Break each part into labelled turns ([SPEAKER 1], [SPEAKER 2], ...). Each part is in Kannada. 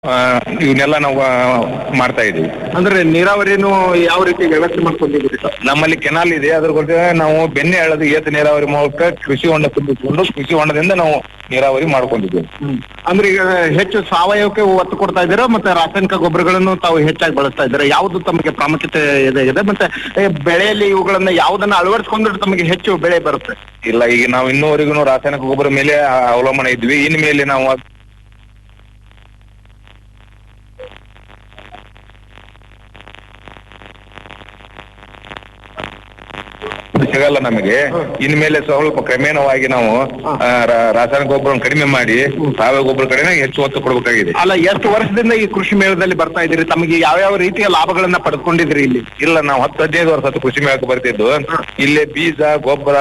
[SPEAKER 1] ಆ, ಇವನ್ನೆಲ್ಲ ನಾವು ಆ, ಮಾಡ್ತಾ ಇದೀವಿ
[SPEAKER 2] ಅಂದ್ರೆ ನೀರಾವರಿನು ಯಾವ ರೀತಿ ವ್ಯವಸ್ಥೆ ಮಾಡ್ಕೊಂಡಿದ್ದೀರಿ ಸರ್
[SPEAKER 1] ನಮ್ಮಲ್ಲಿ ಕೆನಾಲ್ ಇದೆ ಅದ್ರ ಬಗ್ಗೆ ನಾವು ಬೆಣ್ಣೆ ಹಳ್ಳದ ಏತ ನೀರಾವರಿ ಮೂಲಕ ಕೃಷಿ ಹೊಂಡ ತುಂಬಿಕೊಂಡು ಕೃಷಿ ಹೊಂಡದಿಂದ ನಾವು ನೀರಾವರಿ ಮಾಡ್ಕೊಂಡಿದ್ದೀವಿ
[SPEAKER 2] ಅಂದ್ರೆ ಈಗ ಹೆಚ್ಚು ಸಾವಯವಕ್ಕೆ ಒತ್ತು ಕೊಡ್ತಾ ಇದ್ದೀರಾ ಮತ್ತೆ ರಾಸಾಯನಿಕ ಗೊಬ್ಬರಗಳನ್ನು ತಾವು ಹೆಚ್ಚಾಗಿ ಬಳಸ್ತಾ ಇದ್ದೀರಾ ಯಾವುದು ತಮಗೆ ಪ್ರಾಮುಖ್ಯತೆ ಇದೆ ಇದೆ ಮತ್ತೆ ಏ, ಬೆಳೆಯಲ್ಲಿ ಇವುಗಳನ್ನ ಯಾವುದನ್ನ ಅಳವಡಿಸ್ಕೊಂಡ್ರೆ ತಮಗೆ ಹೆಚ್ಚು ಬೆಳೆ ಬರುತ್ತೆ
[SPEAKER 1] ಇಲ್ಲ ಈಗ ನಾವು ಇನ್ನೂವರೆಗೂ ರಾಸಾಯನಿಕ ಗೊಬ್ಬರ ಮೇಲೆ ಆ, ಅವಲಂಬನೆ ಇದ್ವಿ ಇನ್ ಮೇಲೆ ನಾವು ಅದ್- ಸಿಗಲ್ಲ ನಮಗೆ ಇನ್ಮೇಲೆ ಸ್ವಲ್ಪ ಕ್ರಮೇಣವಾಗಿ ನಾವು ಆ, ರಾ- ರಾಸಾಯನಿಕ ಗೊಬ್ಬರ ಕಡಿಮೆ ಮಾಡಿ ಸಾವಯವ ಗೊಬ್ಬರ ಕಡೆನೇ ಹೆಚ್ಚು ಒತ್ತು ಕೊಡಬೇಕಾಗಿದೆ
[SPEAKER 2] ಅಲ್ಲ ಎಷ್ಟು ವರ್ಷದಿಂದ ಈ ಕೃಷಿ ಮೇಳದಲ್ಲಿ ಬರ್ತಾ ಇದ್ದೀರಿ ತಮಗೆ ಯಾವ್ಯಾವ ರೀತಿಯ ಲಾಭಗಳನ್ನ ಪಡೆದುಕೊಂಡಿದ್ದೀರಿ ಇಲ್ಲಿ
[SPEAKER 1] ಇಲ್ಲ ನಾವು ಹತ್ತು ಹದಿನೈದು ವರ್ಷ ಆಯ್ತು ಕೃಷಿ ಮೇಳಕ್ಕೆ ಬರ್ತಿದ್ದು ಇಲ್ಲೇ ಬೀಜ ಗೊಬ್ಬರ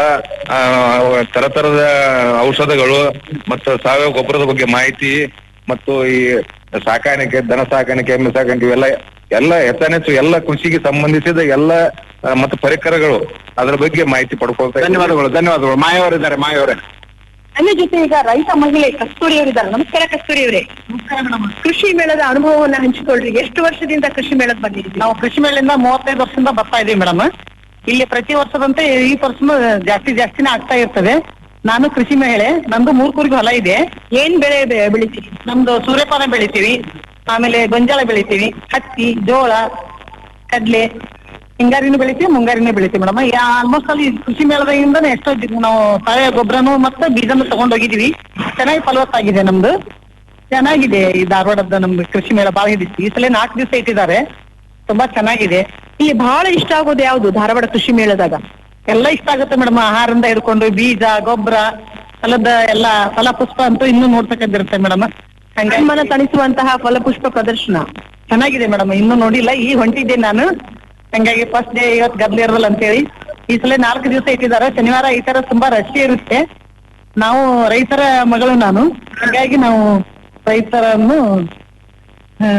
[SPEAKER 1] ತರ ತರದ ಔಷಧಗಳು ಮತ್ತು ಸಾವಯವ ಗೊಬ್ಬರದ ಬಗ್ಗೆ ಮಾಹಿತಿ ಮತ್ತು ಈ ಸಾಕಾಣಿಕೆ ದನ ಸಾಕಾಣಿಕೆ ಎಮ್ಮೆ ಸಾಕಾಣಿಕೆ ಇವೆಲ್ಲ ಎಲ್ಲ ಹೆಚ್ಚಾನೆಚ್ಚು ಎಲ್ಲ ಕೃಷಿಗೆ ಸಂಬಂಧಿಸಿದ ಎಲ್ಲ ಆ, ಮತ್ತು ಪರಿಕರಗಳು ಅದರ ಬಗ್ಗೆ ಮಾಹಿತಿ ಪಡ್ಕೊಳ್ತಾ ಇದ್ದೀವಿ.
[SPEAKER 2] ಧನ್ಯವಾದಗಳು ಧನ್ಯವಾದಗಳು ಮಾಯವರಿದ್ದಾರೆ ಮಾಯವರೇ
[SPEAKER 3] ನನ್ನ ಜೊತೆ ಈಗ ರೈತ ಮಹಿಳೆ ಕಸ್ತೂರಿ ಅವರಿದ್ದಾರೆ ನಮಸ್ಕಾರ ಕಸ್ತೂರಿ ಅವರೇ ಕೃಷಿ ಮೇಳದ ಅನುಭವವನ್ನ ಹಂಚಿಕೊಳ್ಳ್ರಿ ಎಷ್ಟು ವರ್ಷದಿಂದ ಕೃಷಿ ಮೇಳಕ್ಕೆ ಬಂದಿದ್ದೀವಿ
[SPEAKER 2] ನಾವು ಕೃಷಿ ಮೇಳಿಂದ ಮೂವತ್ತೈದು ವರ್ಷದಿಂದ ಬರ್ತಾ ಇದೀವಿ ಮೇಡಮ್ ಇಲ್ಲಿ ಪ್ರತಿ ವರ್ಷದಂತೆ ಈ ವರ್ಷನೂ ಜಾಸ್ತಿ ಜಾಸ್ತಿನೇ ಆಗ್ತಾ ಇರ್ತದೆ ನಾನು ಕೃಷಿ ಮಹಿಳೆ ನಮ್ದು ಮೂರ್ ಕುರಿಗೆ ಹೊಲ ಇದೆ
[SPEAKER 3] ಏನ್ ಬೆಳೆ ಬೆ- ಬೆಳಿತೀರಿ
[SPEAKER 2] ನಮ್ದು ಸೂರ್ಯಪಾನ ಬೆಳಿತೀವಿ ಆಮೇಲೆ ಗೊಂಜಾಳ ಬೆಳಿತೀವಿ ಹತ್ತಿ ಜೋಳ ಕಡ್ಲೆ ಹಿಂಗಾರಿನೂ ಬೆಳಿತೀವಿ ಮುಂಗಾರಿನೂ ಬೆಳಿತೀವಿ ಮೇಡಮ್ ಆಲ್ಮೋಸ್ಟ್ ಅಲ್ಲಿ ಕೃಷಿ ಮೇಳದಾಗಿಂದನೇ ಎಷ್ಟೋ ಜಿ- ನಾವು ಸಾವಯವ ಗೊಬ್ಬರನು ಮತ್ತೆ ಬೀಜನು ತಗೊಂಡೋಗಿದೀವಿ ಚೆನ್ನಾಗಿ ಫಲವತ್ತಾಗಿದೆ ನಮ್ದು ಚೆನ್ನಾಗಿದೆ ಈ ಧಾರವಾಡದ ನಮ್ದು ಕೃಷಿ ಮೇಳ ಬಹಳ ಹಿಡಿಸಿ ಈ ಸಲ ನಾಲ್ಕು ದಿವಸ ಇಟ್ಟಿದ್ದಾರೆ ತುಂಬಾ ಚೆನ್ನಾಗಿದೆ
[SPEAKER 3] ಇಲ್ಲಿ ಬಹಳ ಇಷ್ಟ ಆಗೋದು ಯಾವ್ದು ಧಾರವಾಡ ಕೃಷಿ ಮೇಳದಾಗ
[SPEAKER 2] ಎಲ್ಲ ಇಷ್ಟ ಆಗುತ್ತೆ ಮೇಡಮ್ ಆಹಾರದಿಂದ ಹಿಡ್ಕೊಂಡು ಬೀಜ ಗೊಬ್ಬರ ಹೊಲದ ಎಲ್ಲ ಫಲಪುಷ್ಪ ಅಂತೂ ಇನ್ನೂ ನೋಡ್ತಕ್ಕಂತಿರುತ್ತೆ ಮೇಡಮ್ ಹಂಗಾಗಿ
[SPEAKER 3] ಕಣ್ಮನ ತಣಿಸುವಂತಹ ಫಲಪುಷ್ಪ ಪ್ರದರ್ಶನ
[SPEAKER 2] ಚೆನ್ನಾಗಿದೆ ಮೇಡಮ್ ಇನ್ನೂ ನೋಡಿಲ್ಲ ಈಗ ಹೊಂಟಿದ್ದೆ ನಾನು ಹಂಗಾಗಿ ಫಸ್ಟ್ ಡೇ ಇವತ್ತು ಗದ್ಲೆ ಇರಲ್ಲ ಅಂತೇಳಿ ಈ ಸಲ ನಾಲ್ಕು ದಿವಸ ಇಟ್ಟಿದ್ದಾರೆ ಶನಿವಾರ ಈ ತರ ತುಂಬಾ ರಶ್ ಇರುತ್ತೆ ನಾವು ರೈತರ ಮಗಳು ನಾನು ಹಾಗಾಗಿ ನಾವು ರೈತರನ್ನು ಹ,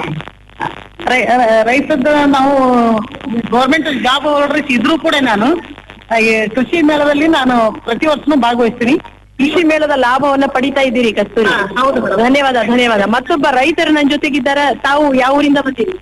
[SPEAKER 2] ರೈ- ರ- ರೈತದ ನಾವು ಗೌರ್ಮೆಂಟ್ ಜಾಬ್ ಹೋಲ್ಡರ್ಸ್ ಇದ್ರೂ ಕೂಡ ನಾನು ಹಾಗೆ ಕೃಷಿ ಮೇಳದಲ್ಲಿ ನಾನು ಪ್ರತಿ ವರ್ಷನೂ ಭಾಗವಹಿಸ್ತೀನಿ
[SPEAKER 3] ಕೃಷಿ ಮೇಳದ ಲಾಭವನ್ನ ಪಡಿತಾ ಇದ್ದೀರಿ ಕಸ್ತೂರಿ
[SPEAKER 2] ಹಾ, ಹೌದು ಮೇಡಮ್.
[SPEAKER 3] ಧನ್ಯವಾದ ಧನ್ಯವಾದ ಮತ್ತೊಬ್ಬ ರೈತರು ನನ್ನ ಜೊತೆಗಿದ್ದಾರ ತಾವು ಯಾವ ಊರಿಂದ ಬಂದಿರಿ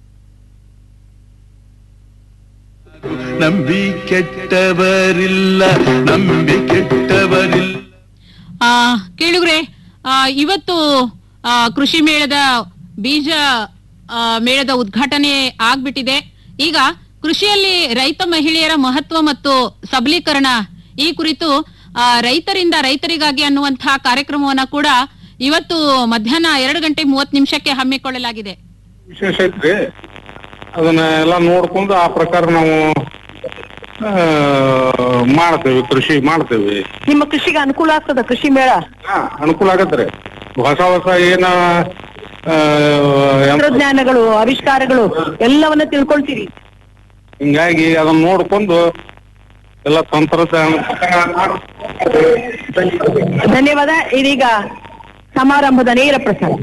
[SPEAKER 4] ನಂಬಿ ಕೆಟ್ಟವರಿಲ್ಲ ನಂಬಿ ಕೆಟ್ಟವರಿಲ್ಲ
[SPEAKER 5] ಆ ಕೇಳುಗ್ರೆ ಆ, ಇವತ್ತು ಆ, ಕೃಷಿ ಮೇಳದ ಬೀಜ ಆ, ಮೇಳದ ಉದ್ಘಾಟನೆ ಆಗ್ಬಿಟ್ಟಿದೆ ಈಗ ಕೃಷಿಯಲ್ಲಿ ರೈತ ಮಹಿಳೆಯರ ಮಹತ್ವ ಮತ್ತು ಸಬಲೀಕರಣ ಈ ಕುರಿತು ಆ, ರೈತರಿಂದ ರೈತರಿಗಾಗಿ ಅನ್ನುವಂತಹ ಕಾರ್ಯಕ್ರಮವನ್ನ ಕೂಡ ಇವತ್ತು ಮಧ್ಯಾಹ್ನ ಎರಡು ಗಂಟೆ ಮೂವತ್ತು ನಿಮಿಷಕ್ಕೆ ಹಮ್ಮಿಕೊಳ್ಳಲಾಗಿದೆ
[SPEAKER 6] ವಿಶೇಷ ಐತ್ರಿ ಅದನ್ನ ಎಲ್ಲ ನೋಡ್ಕೊಂಡು ಆ ಪ್ರಕಾರ ನಾವು ಆ, ಮಾಡ್ತೇವೆ ಕೃಷಿ ಮಾಡ್ತೇವೆ
[SPEAKER 3] ನಿಮ್ಮ ಕೃಷಿಗೆ ಅನುಕೂಲ ಆಗ್ತದ ಕೃಷಿ ಮೇಳ
[SPEAKER 6] ಹಾ, ಅನುಕೂಲ ಆಗತ್ರಿ ಹೊಸ ಹೊಸ ಏನ ಆ, ಯಂತ್ರ-
[SPEAKER 3] ತಂತ್ರಜ್ಞಾನಗಳು ಆವಿಷ್ಕಾರಗಳು ಎಲ್ಲವನ್ನ ತಿಳ್ಕೊಳ್ತೀರಿ
[SPEAKER 6] ಹಿಂಗಾಗಿ ಅದನ್ನ ನೋಡ್ಕೊಂಡು ಎಲ್ಲ ತಂತ್ರಜ್ಞಾನ
[SPEAKER 3] ಧನ್ಯವಾದ ಇದೀಗ ಸಮಾರಂಭದ ನೇರ ಪ್ರಸಾರ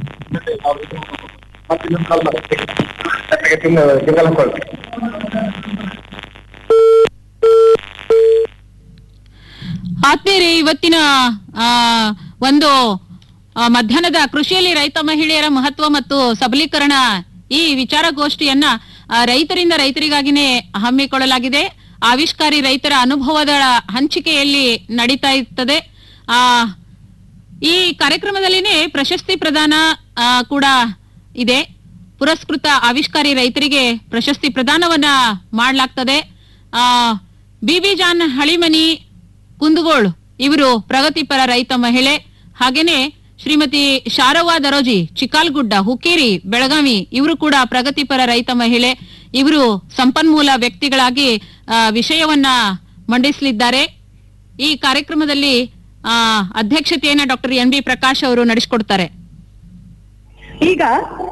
[SPEAKER 5] ಆತ್ಮೀಯರೇ ಇವತ್ತಿನ ಆ, ಒಂದು ಆ, ಮಧ್ಯಾಹ್ನದ ಕೃಷಿಯಲ್ಲಿ ರೈತ ಮಹಿಳೆಯರ ಮಹತ್ವ ಮತ್ತು ಸಬಲೀಕರಣ ಈ ವಿಚಾರಗೋಷ್ಠಿಯನ್ನ ಆ, ರೈತರಿಂದ ರೈತರಿಗಾಗಿನೇ ಹಮ್ಮಿಕೊಳ್ಳಲಾಗಿದೆ ಆವಿಷ್ಕಾರಿ ರೈತರ ಅನುಭವದ ಹಂಚಿಕೆಯಲ್ಲಿ ನಡೀತಾ ಇರ್ತದೆ ಆ ಈ ಕಾರ್ಯಕ್ರಮದಲ್ಲಿನೇ ಪ್ರಶಸ್ತಿ ಪ್ರದಾನ ಆ, ಕೂಡ ಇದೆ ಪುರಸ್ಕೃತ ಆವಿಷ್ಕಾರಿ ರೈತರಿಗೆ ಪ್ರಶಸ್ತಿ ಪ್ರದಾನವನ್ನ ಮಾಡಲಾಗ್ತದೆ ಆ ಬಿಬಿ ಜಾನ್ ಹಳಿಮನಿ ಕುಂದಗೋಳ್ ಇವರು ಪ್ರಗತಿಪರ ರೈತ ಮಹಿಳೆ ಹಾಗೇನೆ ಶ್ರೀಮತಿ ಶಾರವ್ವ ದರೋಜಿ ಚಿಕಾಲ್ಗುಡ್ಡ ಹುಕ್ಕೇರಿ ಬೆಳಗಾವಿ ಇವರು ಕೂಡ ಪ್ರಗತಿಪರ ರೈತ ಮಹಿಳೆ ಇವರು ಸಂಪನ್ಮೂಲ ವ್ಯಕ್ತಿಗಳಾಗಿ ಆ, ವಿಷಯವನ್ನ ಮಂಡಿಸಲಿದ್ದಾರೆ ಈ ಕಾರ್ಯಕ್ರಮದಲ್ಲಿ ಆ, ಅಧ್ಯಕ್ಷತೆಯನ್ನ ಡಾಕ್ಟರ್ ಎನ್ ಬಿ ಪ್ರಕಾಶ್ ಅವರು ನಡೆಸಿಕೊಡ್ತಾರೆ
[SPEAKER 3] ಈಗ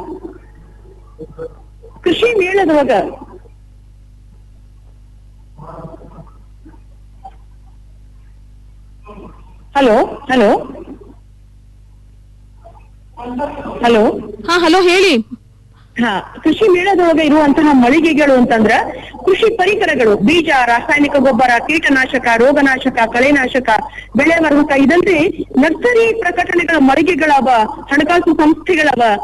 [SPEAKER 3] ಕೃಷಿ ಮೇಳದೊಳಗ ಹಲೋ ಹಲೋ ಹಲೋ
[SPEAKER 5] ಹಾ ಹಲೋ ಹೇಳಿ
[SPEAKER 3] ಹಾ ಕೃಷಿ ಮೇಳದೊಳಗೆ ಇರುವಂತಹ ಮಳಿಗೆಗಳು ಅಂತಂದ್ರ ಕೃಷಿ ಪರಿಕರಗಳು ಬೀಜ ರಾಸಾಯನಿಕ ಗೊಬ್ಬರ ಕೀಟನಾಶಕ ರೋಗನಾಶಕ ಕಳೆನಾಶಕ ಬೆಳೆ ವರ್ಧಕ ಇದಂತೆ ನರ್ಸರಿ ಪ್ರಕಟಣೆಗಳ ಮಳಿಗೆಗಳವ ಹಣಕಾಸು ಸಂಸ್ಥೆಗಳವ